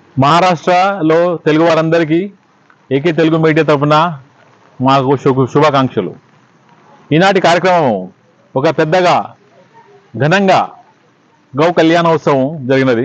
మహారాష్ట్రలో తెలుగు వారందరికీ AK Telugu media తరఫున మాకు శుభ శుభాకాంక్షలు ఈనాటి కార్యక్రమం ఒక పెద్దగా ఘనంగా గౌ కళ్యాణోత్సవం జరిగినది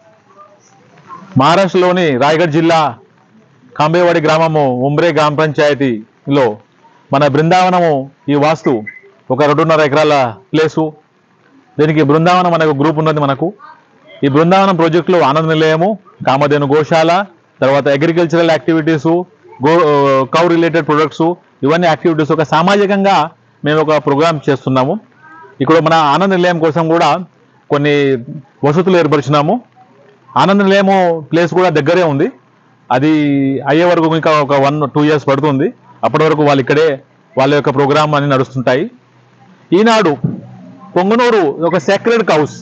మహారాష్ట్రలోని రాయగఢ్ జిల్లా కాంబేవాడి గ్రామము ఉమ్రే గ్రామ పంచాయతీలో మన బృందావనము ఈ వాస్తు ఒక రెండున్నర ఎకరాల ప్లేసు దీనికి బృందావనం అనే ఒక గ్రూప్ ఉన్నది మనకు ఈ బృందావనం ప్రాజెక్టులో ఆనంద నిలయము కామధేను గోశాల తర్వాత అగ్రికల్చరల్ యాక్టివిటీస్ గో కౌ రిలేటెడ్ ప్రొడక్ట్స్ ఇవన్నీ యాక్టివిటీస్ ఒక సామాజికంగా మేము ఒక ప్రోగ్రామ్ చేస్తున్నాము ఇక్కడ మన ఆనంద నిలయం కోసం కూడా కొన్ని వసతులు ఏర్పరిచినాము ఆనంద నిలయము ప్లేస్ కూడా దగ్గరే ఉంది అది అయ్యే వరకు ఇంకా ఒక వన్ టూ ఇయర్స్ పడుతుంది అప్పటి వరకు వాళ్ళు ఇక్కడే వాళ్ళ యొక్క ప్రోగ్రామ్ అని నడుస్తుంటాయి ఈనాడు పొంగనూరు ఒక సెక్రెడ్ కౌస్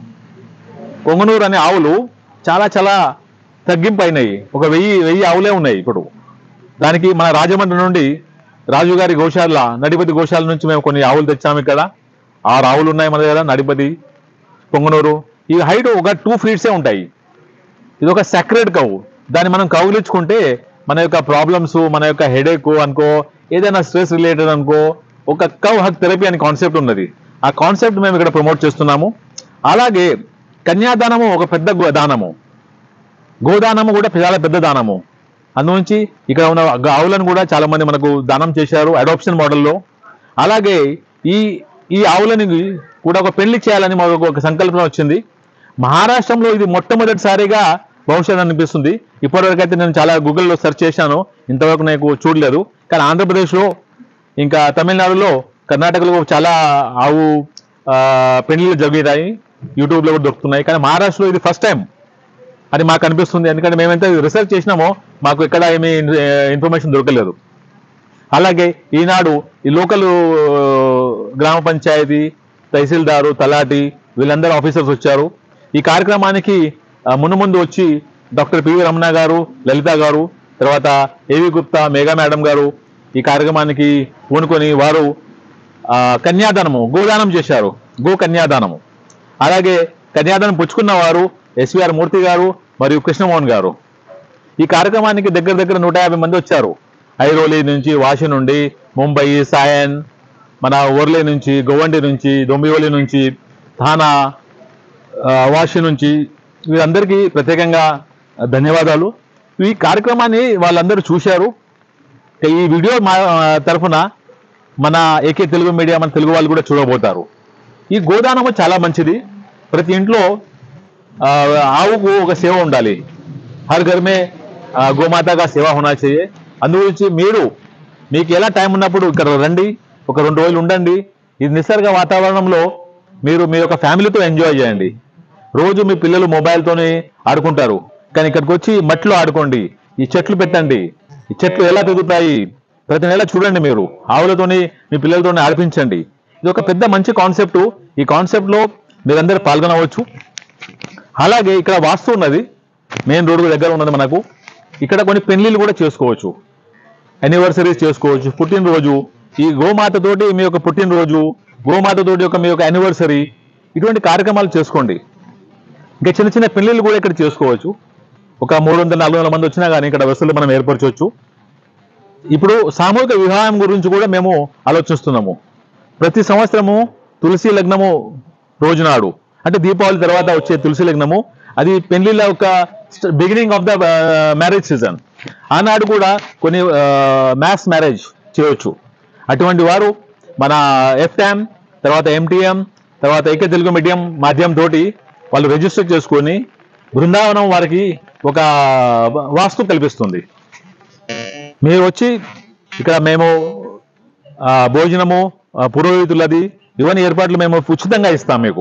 పొంగనూరు అనే ఆవులు చాలా చాలా తగ్గింపు అయినాయి ఒక వెయ్యి వెయ్యి ఆవులే ఉన్నాయి ఇప్పుడు దానికి మన రాజమండ్రి నుండి రాజుగారి గోశాల నడిపతి గోశాల నుంచి మేము కొన్ని ఆవులు తెచ్చాము ఇక్కడ ఆరు ఆవులు ఉన్నాయి మన దగ్గర నడిపతి పొంగనూరు ఈ హైట్ ఒక టూ ఫీట్సే ఉంటాయి ఇది ఒక సెక్రెడ్ కవ్ దాన్ని మనం కౌగిలించుకుంటే మన యొక్క ప్రాబ్లమ్స్ మన యొక్క హెడేక్ అనుకో ఏదైనా స్ట్రెస్ రిలేటెడ్ అనుకో ఒక కవ్ హక్ థెరపీ అనే కాన్సెప్ట్ ఉన్నది ఆ కాన్సెప్ట్ మేము ఇక్కడ ప్రమోట్ చేస్తున్నాము అలాగే కన్యాదానము ఒక పెద్ద గో- దానము గోదానము కూడా చాలా పెద్ద దానము అందునుంచి ఇక్కడ ఉన్న గ- ఆవులను కూడా చాలా మంది మనకు దానం చేశారు అడాప్షన్ మోడల్లో అలాగే ఈ ఈ ఆవులని కూడా ఒక పెళ్లి చేయాలని మాకు ఒక సంకల్పన వచ్చింది మహారాష్ట్రంలో ఇది మొట్టమొదటిసారిగా భవిష్యత్ అనిపిస్తుంది ఇప్పటివరకు అయితే నేను చాలా గూగుల్లో సెర్చ్ చేశాను ఇంతవరకు నాకు చూడలేదు కానీ ఆంధ్రప్రదేశ్లో ఇంకా తమిళనాడులో కర్ణాటకలో చాలా ఆవు ఆ, పెళ్లిళ్ళు జరుగుతాయి యూట్యూబ్లో కూడా దొరుకుతున్నాయి కానీ మహారాష్ట్రలో ఇది ఫస్ట్ టైం అని మాకు అనిపిస్తుంది ఎందుకంటే మేమైతే రీసెర్చ్ చేసినామో మాకు ఎక్కడ ఏమీ ఇన్ఫర్మేషన్ దొరకలేదు అలాగే ఈనాడు ఈ లోకల్ గ్రామ పంచాయతీ తహసీల్దారు తలాటి వీళ్ళందరూ ఆఫీసర్స్ వచ్చారు ఈ కార్యక్రమానికి ఆ, మును ముందు వచ్చి డాక్టర్ పివి రమణ గారు లలిత గారు తర్వాత ఏవి గుప్తా మేఘా మేడం గారు ఈ కార్యక్రమానికి పూనుకొని వారు ఆ, కన్యాదానము గోదానం చేశారు గో కన్యాదానము అలాగే కన్యాదానం పుచ్చుకున్న వారు ఎస్విఆర్ మూర్తి గారు మరియు కృష్ణమోహన్ గారు ఈ కార్యక్రమానికి దగ్గర దగ్గర నూట యాభై మంది వచ్చారు ఐరోలి నుంచి వాషి నుండి ముంబై సాయన్ మన ఓర్లే నుంచి గోవండి నుంచి దొంబివలి నుంచి థానా ఆ, వాషి నుంచి వీరందరికీ ప్రత్యేకంగా ధన్యవాదాలు ఈ కార్యక్రమాన్ని వాళ్ళందరూ చూశారు ఈ వీడియో మా తరఫున మన ఏకే తెలుగు మీడియా మన తెలుగు వాళ్ళు కూడా చూడబోతారు ఈ గోదానము చాలా మంచిది ప్రతి ఇంట్లో ఆ, ఆవుకు ఒక సేవ ఉండాలి హర్ ఘర్ మే ఆ, గోమాత కా సేవ హోనా चाहिए అందు గురించి మీరు మీకు ఎలా టైం ఉన్నప్పుడు ఇక్కడ రండి ఒక రెండు రోజులు ఉండండి ఈ నిసర్గ వాతావరణంలో మీరు మీ యొక్క ఫ్యామిలీతో ఎంజాయ్ చేయండి రోజు మీ పిల్లలు మొబైల్తోనే ఆడుకుంటారు కానీ ఇక్కడికి వచ్చి మట్టిలో ఆడుకోండి ఈ చెట్లు పెట్టండి ఈ చెట్లు ఎలా పెరుగుతాయి ప్రతి నెల చూడండి మీరు ఆవులతోని మీ పిల్లలతోని ఆడిపించండి ఇది ఒక పెద్ద మంచి కాన్సెప్ట్ ఈ కాన్సెప్ట్ లో మీరందరూ పాల్గొనవచ్చు అలాగే ఇక్కడ వాస్తు ఉన్నది మెయిన్ రోడ్డు దగ్గర ఉన్నది మనకు ఇక్కడ కొన్ని పెళ్లిళ్ళు కూడా చేసుకోవచ్చు యానివర్సరీస్ చేసుకోవచ్చు పుట్టినరోజు ఈ గోమాత తోటి మీ యొక్క పుట్టినరోజు గోమాత తోటి యొక్క మీ యొక్క యానివర్సరీ ఇటువంటి కార్యక్రమాలు చేసుకోండి ఇంకా చిన్న చిన్న పెళ్లిళ్ళు కూడా ఇక్కడ చేసుకోవచ్చు ఒక మూడు వందల నాలుగు వందల మంది వచ్చినా కానీ ఇక్కడ వసతులు మనం ఏర్పరచవచ్చు ఇప్పుడు సామూహిక వివాహం గురించి కూడా మేము ఆలోచిస్తున్నాము ప్రతి సంవత్సరము తులసి లగ్నము రోజునాడు అంటే దీపావళి తర్వాత వచ్చే తులసి లగ్నము అది పెళ్లిళ్ళ యొక్క beginning of the marriage season ఆనాడు కూడా కొన్ని మ్యాథ్స్ మ్యారేజ్ చేయొచ్చు అటువంటి వారు మన ఎఫ్ఎం తర్వాత ఎంటీఎం తర్వాత ఏకే తెలుగు మీడియం మాధ్యమం తోటి వాళ్ళు రిజిస్టర్ చేసుకొని బృందావనం వారికి ఒక వాస్తు కల్పిస్తుంది మీరు వచ్చి ఇక్కడ మేము ఆ, భోజనము ఆ, పురోహితులది ఇవన్నీ ఏర్పాట్లు మేము ఉచితంగా ఇస్తాం మీకు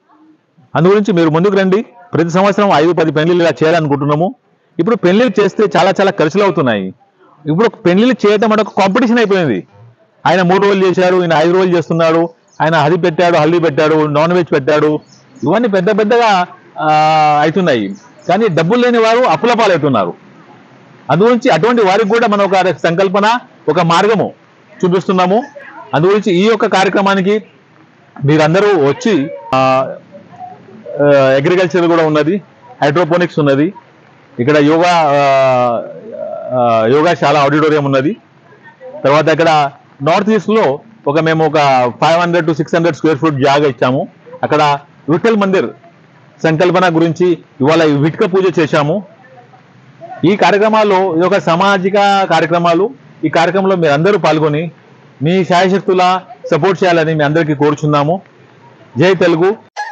అందు గురించి మీరు ముందుకు రండి ప్రతి సంవత్సరం ఐదు పది పెళ్లిళ్ళు ఇలా చేయాలనుకుంటున్నాము ఇప్పుడు పెళ్లిళ్ళు చేస్తే చాలా చాలా ఖర్చులు అవుతున్నాయి ఇప్పుడు పెళ్లిళ్ళు చేయటం అంటే ఒక కాంపిటీషన్ అయిపోయింది ఆయన మూడు రోజులు చేశారు ఈయన ఐదు రోజులు చేస్తున్నాడు ఆయన హది పెట్టాడు హల్దీ పెట్టాడు నాన్ వెజ్ పెట్టాడు ఇవన్నీ పెద్ద పెద్దగా ఆ, అవుతున్నాయి కానీ డబ్బులు లేని వారు అప్పుల పాలవుతున్నారు అందుగురించి అటువంటి వారికి కూడా మనం ఒక సంకల్పన ఒక మార్గము చూపిస్తున్నాము అందుగురించి ఈ యొక్క కార్యక్రమానికి మీరందరూ వచ్చి అగ్రికల్చర్ కూడా ఉన్నది హైడ్రోపోనిక్స్ ఉన్నది ఇక్కడ యోగా ఆ, ఆ, యోగాశాల ఆడిటోరియం ఉన్నది తర్వాత ఇక్కడ నార్త్ ఈస్ట్ లో ఒక మేము ఒక five hundred to six hundred square foot జాగా ఇచ్చాము అక్కడ విఠల్ మందిర్ సంకల్పన గురించి ఇవాళ విట్క పూజ చేశాము ఈ కార్యక్రమాల్లో ఇది ఒక సామాజిక కార్యక్రమాలు ఈ కార్యక్రమంలో మీరు అందరూ పాల్గొని మీ శాయశక్తుల సపోర్ట్ చేయాలని మీ అందరికీ కోరుచున్నాము జై తెలుగు